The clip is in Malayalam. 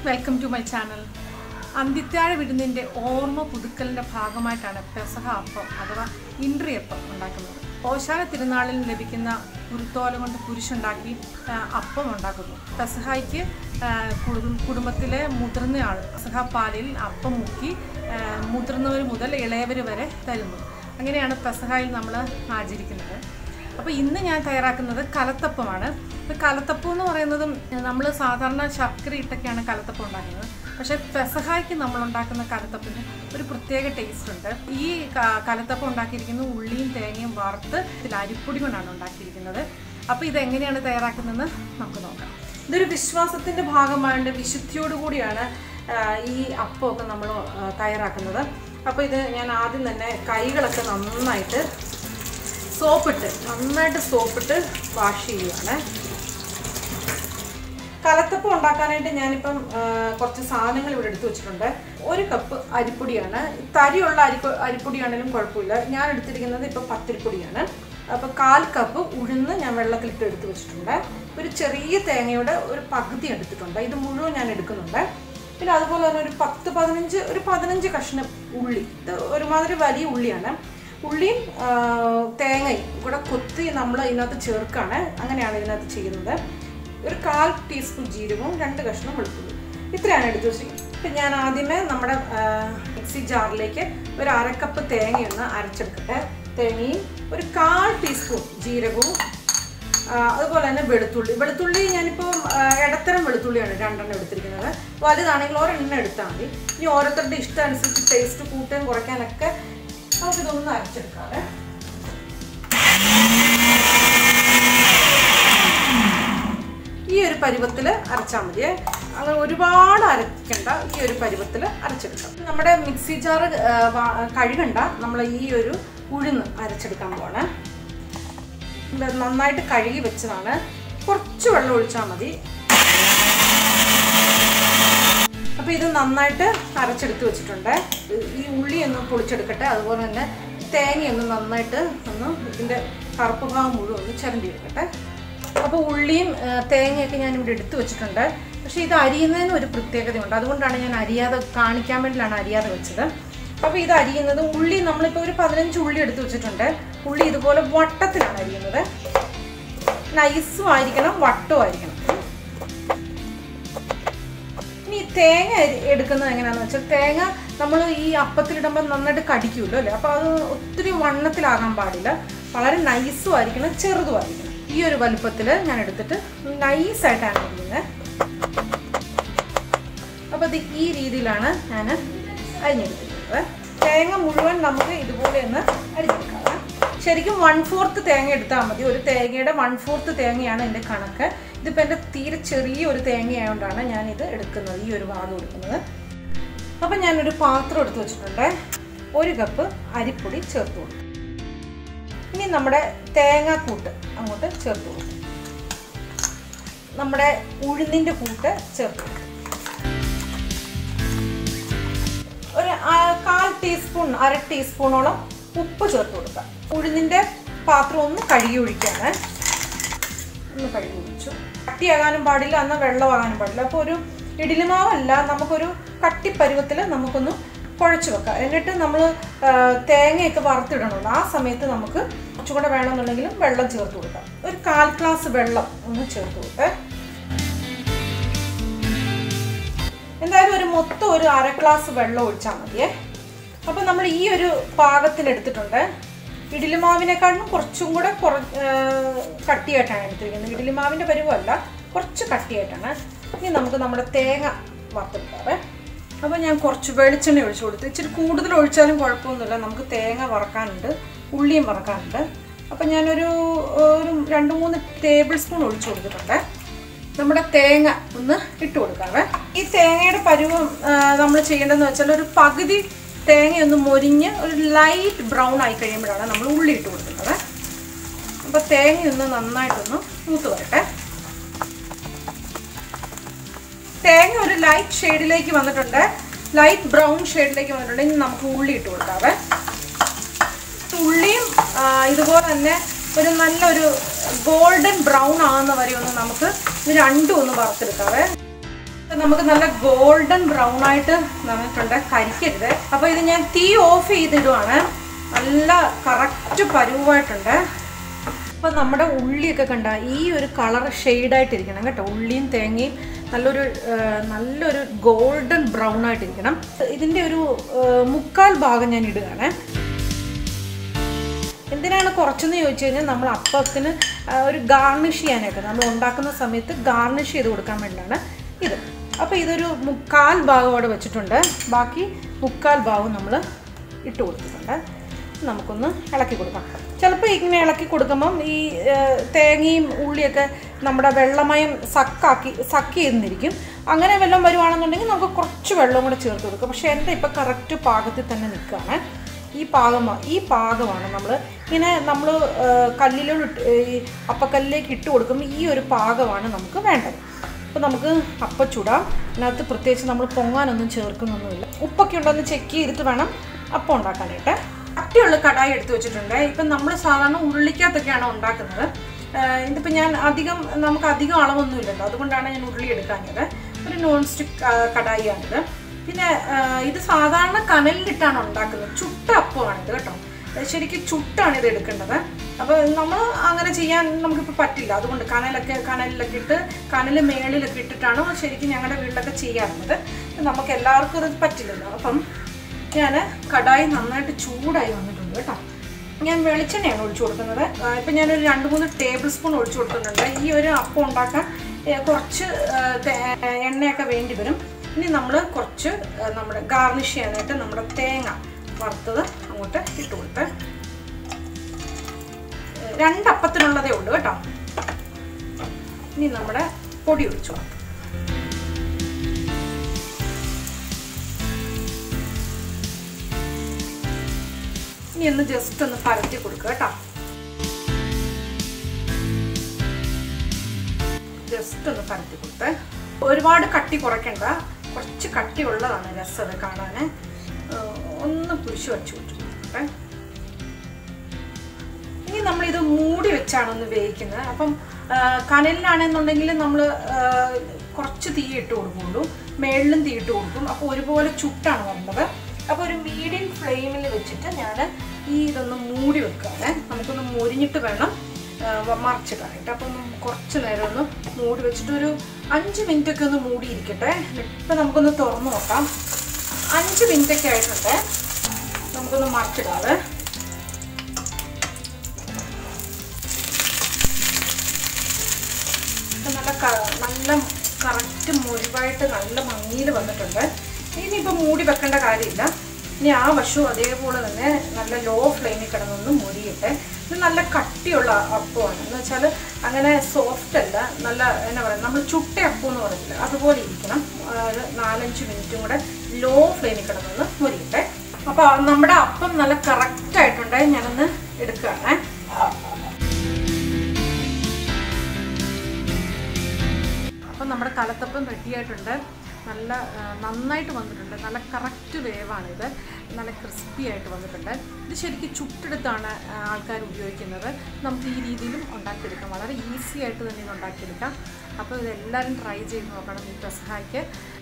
വെൽക്കം ടു മൈ ചാനൽ അന്തിത്താഴ വിരുന്നിൻ്റെ ഓർമ്മ പുതുക്കലിൻ്റെ ഭാഗമായിട്ടാണ് പെസഹ അപ്പം അഥവാ ഇൻട്രിയപ്പം ഉണ്ടാക്കുന്നത് ഓശാന തിരുനാളിൽ ലഭിക്കുന്ന കുരുത്തോല കൊണ്ട് കുരിശുണ്ടാക്കി ആ, അപ്പം ഉണ്ടാക്കുന്നു പെസഹായ്ക്ക് ആ, കുടും- കുടുംബത്തിലെ മുതിർന്നയാൾ പെസഹ പാലിൽ അപ്പം മുക്കി ആ, മുതിർന്നവർ മുതൽ ഇളയവർ വരെ തരുന്നു അങ്ങനെയാണ് പെസഹായിൽ നമ്മൾ ആചരിക്കുന്നത് അപ്പോൾ ഇന്ന് ഞാൻ തയ്യാറാക്കുന്നത് കലത്തപ്പമാണ് ഇപ്പോൾ കലത്തപ്പം എന്ന് പറയുന്നത് നമ്മൾ സാധാരണ ശർക്കര ഇട്ടൊക്കെയാണ് കലത്തപ്പം ഉണ്ടാക്കുന്നത് പക്ഷേ പെസഹായ്ക്ക് നമ്മൾ ഉണ്ടാക്കുന്ന കലത്തപ്പിന് ഒരു പ്രത്യേക ടേസ്റ്റ് ഉണ്ട് ഈ ക- കലത്തപ്പം ഉണ്ടാക്കിയിരിക്കുന്നത് ഉള്ളിയും തേങ്ങയും വറുത്ത് ഇതിൽ അരിപ്പൊടി കൊണ്ടാണ് ഉണ്ടാക്കിയിരിക്കുന്നത് അപ്പോൾ ഇതെങ്ങനെയാണ് തയ്യാറാക്കുന്നതെന്ന് നമുക്ക് നോക്കാം ഇതൊരു വിശ്വാസത്തിൻ്റെ ഭാഗമായിട്ട് വിശുദ്ധിയോടുകൂടിയാണ് ആ, ഈ അപ്പമൊക്കെ നമ്മൾ ആ, തയ്യാറാക്കുന്നത് അപ്പോൾ ഇത് ഞാൻ ആദ്യം തന്നെ കൈകളൊക്കെ നന്നായിട്ട് സോപ്പിട്ട് നന്നായിട്ട് സോപ്പിട്ട് വാഷ് ചെയ്യുകയാണ് കലത്തപ്പം ഉണ്ടാക്കാനായിട്ട് ഞാനിപ്പം ആ, കുറച്ച് സാധനങ്ങൾ ഇവിടെ എടുത്തു വെച്ചിട്ടുണ്ട് ഒരു കപ്പ് അരിപ്പൊടിയാണ് തരിയുള്ള അരിപ്പ അരിപ്പൊടിയാണെങ്കിലും കുഴപ്പമില്ല ഞാൻ എടുത്തിരിക്കുന്നത് ഇപ്പം പത്തിരിപ്പൊടിയാണ് അപ്പോൾ കാൽ കപ്പ് ഉഴുന്ന് ഞാൻ വെള്ളത്തിലിട്ട് എടുത്ത് വെച്ചിട്ടുണ്ട് ഒരു ചെറിയ തേങ്ങയുടെ ഒരു പകുതി എടുത്തിട്ടുണ്ട് ഇത് മുഴുവൻ ഞാൻ എടുക്കുന്നുണ്ട് പിന്നെ അതുപോലെ തന്നെ ഒരു പത്ത് പതിനഞ്ച് ഒരു പതിനഞ്ച് കഷ്ണം ഉള്ളി ഇത് ഒരുമാതിരി വലിയ ഉള്ളിയാണ് ഉള്ളിയും ആ, തേങ്ങയും കൂടെ കൊത്തി നമ്മൾ ഇതിനകത്ത് ചേർക്കാണ് അങ്ങനെയാണ് ഇതിനകത്ത് ചെയ്യുന്നത് ഒരു കാൽ ടീസ്പൂൺ ജീരകവും രണ്ട് കഷ്ണം വെളുത്തുള്ളി ഇത്രയാണ് എടുത്തു വെച്ചിരിക്കുന്നത് ഇപ്പം ഞാൻ ആദ്യമേ നമ്മുടെ ആ, മിക്സി ജാറിലേക്ക് ഒരു അരക്കപ്പ് തേങ്ങയൊന്ന് അരച്ചെടുക്കട്ടെ തേങ്ങയും ഒരു കാൽ ടീസ്പൂൺ ജീരകവും ആ, അതുപോലെ തന്നെ വെളുത്തുള്ളി വെളുത്തുള്ളി ഞാനിപ്പോൾ ആ, ഇടത്തരം വെളുത്തുള്ളിയാണ് രണ്ടെണ്ണം എടുത്തിരിക്കുന്നത് വലുതാണെങ്കിൽ ഒരെണ്ണം എടുത്താൽ മതി ഇനി ഓരോരുത്തരുടെ ഇഷ്ടം അനുസരിച്ച് ടേസ്റ്റ് കൂട്ടാൻ കുറയ്ക്കാനൊക്കെ നമുക്കിതൊന്ന് അരച്ചെടുക്കാതെ ഈ ഒരു പരുവത്തിൽ അരച്ചാൽ മതി അങ്ങനെ ഒരുപാട് അരയ്ക്കണ്ട ഈ ഒരു പരുവത്തിൽ അരച്ചെടുക്കാം നമ്മുടെ മിക്സി ജാർ കഴുകണ്ട നമ്മൾ ഈ ഒരു ഉഴുന്ന് അരച്ചെടുക്കാൻ പോവാണ് ഇത് നന്നായിട്ട് കഴുകി വെച്ചതാണ് കുറച്ച് വെള്ളം ഒഴിച്ചാൽ മതി അപ്പോൾ ഇത് നന്നായിട്ട് അരച്ചെടുത്ത് വെച്ചിട്ടുണ്ട് ഈ ഉള്ളി ഒന്ന് പൊളിച്ചെടുക്കട്ടെ അതുപോലെ തന്നെ തേങ്ങയൊന്ന് നന്നായിട്ട് ഒന്ന് ഇതിൻ്റെ കറുപ്പ് ഭാഗം മുഴുവൻ ഒന്ന് ചിരണ്ടി എടുക്കട്ടെ അപ്പോൾ ഉള്ളിയും ആ, തേങ്ങയൊക്കെ ഞാൻ ഇവിടെ എടുത്തു വെച്ചിട്ടുണ്ട് പക്ഷേ ഇത് അരിയുന്നതിന് ഒരു പ്രത്യേകതയുണ്ട് അതുകൊണ്ടാണ് ഞാൻ അരിയാതെ കാണിക്കാൻ വേണ്ടിയിട്ടാണ് അരിയാതെ വെച്ചത് അപ്പോൾ ഇത് അരിയുന്നത് ഉള്ളി നമ്മളിപ്പോൾ ഒരു പതിനഞ്ച് ഉള്ളി എടുത്ത് വെച്ചിട്ടുണ്ട് ഉള്ളി ഇതുപോലെ വട്ടത്തിലാണ് അരിയുന്നത് നൈസും ആയിരിക്കണം വട്ടവും ആയിരിക്കണം ഇനി തേങ്ങ അരി- എടുക്കുന്നത് എങ്ങനെയാണെന്ന് വെച്ചാൽ തേങ്ങ നമ്മൾ ഈ അപ്പത്തിലിടുമ്പോൾ നന്നായിട്ട് കടിക്കുമല്ലോ അല്ലേ അപ്പോൾ അത് ഒത്തിരി വണ്ണത്തിലാകാൻ പാടില്ല വളരെ നൈസും ആയിരിക്കണം ചെറുതും ആയിരിക്കണം ഈ ഒരു വലുപ്പത്തിൽ ഞാൻ എടുത്തിട്ട് നൈസായിട്ടാണ് ഇരിക്കുന്നത് അപ്പോൾ ഇത് ഈ രീതിയിലാണ് ഞാൻ അരിഞ്ഞെടുത്തിട്ടുള്ളത് തേങ്ങ മുഴുവൻ നമുക്ക് ഇതുപോലെ ഒന്ന് അരിഞ്ഞെടുക്കാം ശരിക്കും വൺ ഫോർത്ത് തേങ്ങ എടുത്താൽ മതി ഒരു തേങ്ങയുടെ വൺ ഫോർത്ത് തേങ്ങയാണ് എൻ്റെ കണക്ക് ഇതിപ്പോൾ എൻ്റെ തീരെ ചെറിയ ഒരു തേങ്ങ ആയതുകൊണ്ടാണ് ഞാനിത് എടുക്കുന്നത് ഈ ഒരു ഭാഗം എടുക്കുന്നത് അപ്പം ഞാനൊരു പാത്രം എടുത്ത് വെച്ചിട്ടുണ്ട് ഒരു കപ്പ് അരിപ്പൊടി ചേർത്ത് കൊടുക്കും ഇനി നമ്മുടെ തേങ്ങാക്കൂട്ട് അങ്ങോട്ട് ചേർത്ത് കൊടുക്കും നമ്മുടെ ഉഴുന്നിൻ്റെ കൂട്ട് ചേർത്ത് കൊടുക്കും ഒരു ആ, കാൽ ടീസ്പൂൺ അര ടീസ്പൂണോളം ഉപ്പ് ചേർത്ത് കൊടുക്കാം ഉഴുന്നിൻ്റെ പാത്രം ഒന്ന് കഴുകി ഒഴിക്കാണ് ഒന്ന് കഴുകി ഒഴിച്ചു കട്ടിയാകാനും പാടില്ല എന്നാൽ വെള്ളമാകാനും പാടില്ല അപ്പോൾ ഒരു ഇഡ്ഡലിമാവല്ല നമുക്കൊരു കട്ടിപ്പരുവത്തിൽ നമുക്കൊന്ന് കുഴച്ച് വെക്കാം എന്നിട്ട് നമ്മൾ തേങ്ങയൊക്കെ വറുത്തിടണമല്ലോ ആ സമയത്ത് നമുക്ക് കുറച്ചും കൂടെ വേണമെന്നുണ്ടെങ്കിലും വെള്ളം ചേർത്ത് കൊടുക്കാം ഒരു കാൽ ഗ്ലാസ് വെള്ളം ഒന്ന് ചേർത്ത് കൊടുക്കാം എന്തായാലും ഒരു മൊത്തം ഒരു അര ഗ്ലാസ് വെള്ളം ഒഴിച്ചാൽ മതിയേ അപ്പോൾ നമ്മൾ ഈ ഒരു പാകത്തിന് എടുത്തിട്ടുണ്ട് ഇഡ്ഡലിമാവിനെക്കാളും കുറച്ചും കൂടെ കുറ ആ, കട്ടിയായിട്ടാണ് എടുത്തിരിക്കുന്നത് ഇഡ്ഡലിമാവിൻ്റെ പരുവമല്ല കുറച്ച് കട്ടിയായിട്ടാണ് ഇനി നമുക്ക് നമ്മുടെ തേങ്ങ വറുത്തെടുക്കാവേ അപ്പോൾ ഞാൻ കുറച്ച് വെളിച്ചെണ്ണ ഒഴിച്ചു കൊടുത്തു ഇച്ചിരി കൂടുതൽ ഒഴിച്ചാലും കുഴപ്പമൊന്നുമില്ല നമുക്ക് തേങ്ങ വറക്കാനുണ്ട് ഉള്ളിയും വറക്കാനുണ്ട് അപ്പോൾ ഞാനൊരു ഒരു രണ്ട് മൂന്ന് ടേബിൾ സ്പൂൺ ഒഴിച്ചു കൊടുത്തിട്ടുണ്ട് നമ്മുടെ തേങ്ങ ഒന്ന് ഇട്ട് കൊടുക്കാവേ ഈ തേങ്ങയുടെ പരുവം നമ്മൾ ചെയ്യേണ്ടതെന്ന് വെച്ചാൽ ഒരു പകുതി തേങ്ങ ഒന്ന് മൊരിഞ്ഞ് ഒരു ലൈറ്റ് ബ്രൗൺ ആയി കഴിയുമ്പോഴാണ് നമ്മൾ ഉള്ളി ഇട്ട് കൊടുക്കുന്നത് അപ്പോൾ തേങ്ങ ഒന്ന് നന്നായിട്ടൊന്ന് മൂത്ത് വരട്ടെ തേങ്ങ ഒരു ലൈറ്റ് ഷെയ്ഡിലേക്ക് വന്നിട്ടുണ്ട് ലൈറ്റ് ബ്രൗൺ ഷെയ്ഡിലേക്ക് വന്നിട്ടുണ്ട് ഇനി നമുക്ക് ഉള്ളി ഇട്ട് കൊടുക്കാവേ ഉള്ളിയും ആ, ഇതുപോലെ തന്നെ ഒരു നല്ലൊരു ഗോൾഡൻ ബ്രൗൺ ആകുന്ന വരെ ഒന്ന് നമുക്ക് ഇത് രണ്ടും ഒന്ന് വറുത്തെടുക്കാവേ ഇപ്പം നമുക്ക് നല്ല ഗോൾഡൻ ബ്രൗൺ ആയിട്ട് വന്നിട്ടുണ്ട് കരിക്കരുത് അപ്പോൾ ഇത് ഞാൻ തീ ഓഫ് ചെയ്തിടുവാണ് നല്ല കറക്റ്റ് പരുവായിട്ടുണ്ട് അപ്പോൾ നമ്മുടെ ഉള്ളിയൊക്കെ കണ്ട ഈ ഒരു കളർ ഷെയ്ഡായിട്ടിരിക്കണം കേട്ടോ ഉള്ളിയും തേങ്ങയും നല്ലൊരു ആ, നല്ലൊരു ഗോൾഡൻ ബ്രൗൺ ആയിട്ടിരിക്കണം ഇതിൻ്റെ ഒരു ആ, മുക്കാൽ ഭാഗം ഞാൻ ഇടുകയാണ് എന്തിനാണ് കുറച്ചെന്ന് ചോദിച്ചു കഴിഞ്ഞാൽ നമ്മൾ അപ്പത്തിന് ആ, ഒരു ഗാർണിഷ് ചെയ്യാനായിട്ട് നമ്മൾ ഉണ്ടാക്കുന്ന സമയത്ത് ഗാർണിഷ് ചെയ്ത് കൊടുക്കാൻ വേണ്ടിയാണ് ഇത് അപ്പോൾ ഇതൊരു മുക്കാൽ ഭാഗം അവിടെ വെച്ചിട്ടുണ്ട് ബാക്കി മുക്കാൽ ഭാഗം നമ്മൾ ഇട്ട് കൊടുത്തിട്ടുണ്ട് നമുക്കൊന്ന് ഇളക്കി കൊടുക്കാം ചിലപ്പോൾ ഇങ്ങനെ ഇളക്കി കൊടുക്കുമ്പം ഈ ആ, തേങ്ങയും ഉള്ളിയൊക്കെ നമ്മുടെ വെള്ളമയം സക്കാക്കി സക്ക് ചെയ്യുന്നിരിക്കും അങ്ങനെ വെള്ളം വരുവാണെന്നുണ്ടെങ്കിൽ നമുക്ക് കുറച്ച് വെള്ളം കൂടെ ചേർത്ത് കൊടുക്കാം പക്ഷേ എൻ്റെ ഇപ്പോൾ കറക്റ്റ് പാകത്തിൽ തന്നെ നിൽക്കുകയാണ് ഈ പാകമാണ് ഈ പാകമാണ് നമ്മൾ ഇങ്ങനെ നമ്മൾ കല്ലിലോട്ട് ഇട്ട് ഈ അപ്പക്കല്ലിലേക്ക് ഇട്ട് കൊടുക്കുമ്പോൾ ഈ ഒരു പാകമാണ് നമുക്ക് വേണ്ടത് അപ്പോൾ നമുക്ക് അപ്പം ചുടാം അതിനകത്ത് പ്രത്യേകിച്ച് നമ്മൾ പൊങ്ങാനൊന്നും ചേർക്കുന്നൊന്നുമില്ല ഉപ്പൊക്കെ ഉണ്ടോ എന്ന് ചെക്ക് ചെയ്തിട്ട് വേണം അപ്പം ഉണ്ടാക്കാനായിട്ട് കട്ടിയുള്ള കടായി എടുത്ത് വെച്ചിട്ടുണ്ട് ഇപ്പം നമ്മൾ സാധാരണ ഉരുളിക്കകത്തൊക്കെയാണ് ഉണ്ടാക്കുന്നത് ആഹ് ഇതിപ്പോൾ ഞാൻ അധികം നമുക്ക് അധികം അളവൊന്നുമില്ലല്ലോ അതുകൊണ്ടാണ് ഞാൻ ഉരുളി എടുക്കാഞ്ഞത് ഒരു നോൺ സ്റ്റിക്ക് കടായിയാണിത് പിന്നെ ആ, ഇത് സാധാരണ കനലിലിട്ടാണ് ഉണ്ടാക്കുന്നത് ചുട്ട അപ്പമാണിത് കേട്ടോ അത് ശരിക്കും ചുട്ടാണ് ഇത് എടുക്കേണ്ടത് അപ്പോൾ നമ്മൾ അങ്ങനെ ചെയ്യാൻ നമുക്കിപ്പോൾ പറ്റില്ല അതുകൊണ്ട് കനലൊക്കെ കനലിലൊക്കെ ഇട്ട് കനൽ മേളിലൊക്കെ ഇട്ടിട്ടാണ് ശരിക്കും ഞങ്ങളുടെ വീട്ടിലൊക്കെ ചെയ്യാറുള്ളത് നമുക്ക് എല്ലാവർക്കും ഇത് പറ്റില്ലല്ലോ അപ്പം ഞാൻ കടായി നന്നായിട്ട് ചൂടായി വന്നിട്ടുണ്ട് കേട്ടോ ഞാൻ വെളിച്ചെണ്ണയാണ് ഒഴിച്ചു കൊടുക്കുന്നത് ആ, ഇപ്പം ഞാനൊരു രണ്ട് മൂന്ന് ടേബിൾ സ്പൂൺ ഒഴിച്ചു കൊടുക്കുന്നുണ്ട് ഈ ഒരു അപ്പം ഉണ്ടാക്കാൻ ഏ, കുറച്ച് ആ, തേ- എണ്ണയൊക്കെ വേണ്ടി വരും ഇനി നമ്മൾ കുറച്ച് ആ, നമ്മുടെ ഗാർണിഷ് ചെയ്യാനായിട്ട് നമ്മുടെ തേങ്ങ വറുത്തത് അങ്ങോട്ട് ഇട്ട് കൊടുത്ത് ഏ, രണ്ടപ്പത്തിനുള്ളതേ ഉള്ളൂ കേട്ടോ ഇനി നമ്മുടെ പൊടി ഒഴിച്ചു കൊടുക്കാം ഇനി ഒന്ന് ജസ്റ്റ് ഒന്ന് പരത്തി കൊടുക്കുക കേട്ടോ ജസ്റ്റ് ഒന്ന് പരത്തി കൊടുത്ത് ഒരുപാട് കട്ടി കുറയ്ക്കണ്ട കുറച്ച് കട്ടി ഉള്ളതാണ് രസം അത് കാണാൻ ഒന്ന് കുരിശ് വെച്ച് കൊടുക്കട്ടെ ഇനി നമ്മളിത് മൂടി വെച്ചാണ് ഒന്ന് വേവിക്കുന്നത് അപ്പം ആ, കനലിലാണെന്നുണ്ടെങ്കിൽ നമ്മൾ കുറച്ച് തീ ഇട്ട് കൊടുക്കുള്ളൂ മേളിലും തീ ഇട്ട് കൊടുക്കും അപ്പോൾ ഒരുപോലെ ചുട്ടാണ് വന്നത് അപ്പോൾ ഒരു മീഡിയം ഫ്ലെയിമിൽ വെച്ചിട്ട് ഞാൻ ഈ ഇതൊന്ന് മൂടി വെക്കുകയാണ് നമുക്കൊന്ന് മുരിഞ്ഞിട്ട് വേണം ആ, വ- മറിച്ചിടാനായിട്ട് അപ്പം ഒന്ന് കുറച്ച് നേരം ഒന്ന് മൂടി വെച്ചിട്ട് ഒരു അഞ്ച് മിനിറ്റ് ഒക്കെ ഒന്ന് മൂടിയിരിക്കട്ടെ ഇപ്പം നമുക്കൊന്ന് തുറന്നു നോക്കാം അഞ്ച് മിനിറ്റ് ഒക്കെ ആയിട്ടുണ്ട് നമുക്കൊന്ന് മറിച്ചിടാതെ ഇപ്പൊ നല്ല ക- നല്ല കറക്റ്റ് മുറിവായിട്ട് നല്ല മങ്ങിയിൽ വന്നിട്ടുണ്ട് ഇനിയിപ്പോൾ മൂടി വെക്കേണ്ട കാര്യമില്ല ഇനി ആ വശവും അതേപോലെ തന്നെ നല്ല ലോ ഫ്ലെയിമിൽ കിടന്നൊന്ന് മുരിയിട്ട് ഇത് നല്ല കട്ടിയുള്ള അപ്പമാണ് എന്ന് വെച്ചാൽ അങ്ങനെ സോഫ്റ്റ് അല്ല നല്ല എന്നാ പറയുക നമ്മൾ ചുട്ട അപ്പം എന്ന് പറയില്ല അതുപോലെ ഇരിക്കണം ഒരു നാലഞ്ച് മിനിറ്റും കൂടെ ലോ ഫ്ലെയിമിൽ കിടന്നൊന്ന് മുരിയിട്ടെ അപ്പോൾ നമ്മുടെ അപ്പം നല്ല കറക്റ്റ് ആയിട്ടുണ്ട് ഞാനൊന്ന് എടുക്കുകയാണേ അപ്പം നമ്മുടെ കലത്തപ്പം റെഡിയായിട്ടുണ്ട് നല്ല ആ, നന്നായിട്ട് വന്നിട്ടുണ്ട് നല്ല കറക്റ്റ് വേവാണിത് നല്ല ക്രിസ്പി ആയിട്ട് വന്നിട്ടുണ്ട് ഇത് ശരിക്കും ചുട്ടെടുത്താണ് ആൾക്കാർ ഉപയോഗിക്കുന്നത് നമുക്ക് ഈ രീതിയിലും ഉണ്ടാക്കിയെടുക്കാം വളരെ ഈസി ആയിട്ട് തന്നെ ഇത് ഉണ്ടാക്കിയെടുക്കാം അപ്പോൾ ഇതെല്ലാവരും ട്രൈ ചെയ്ത് നോക്കണം ഈ പെസഹായ്ക്ക്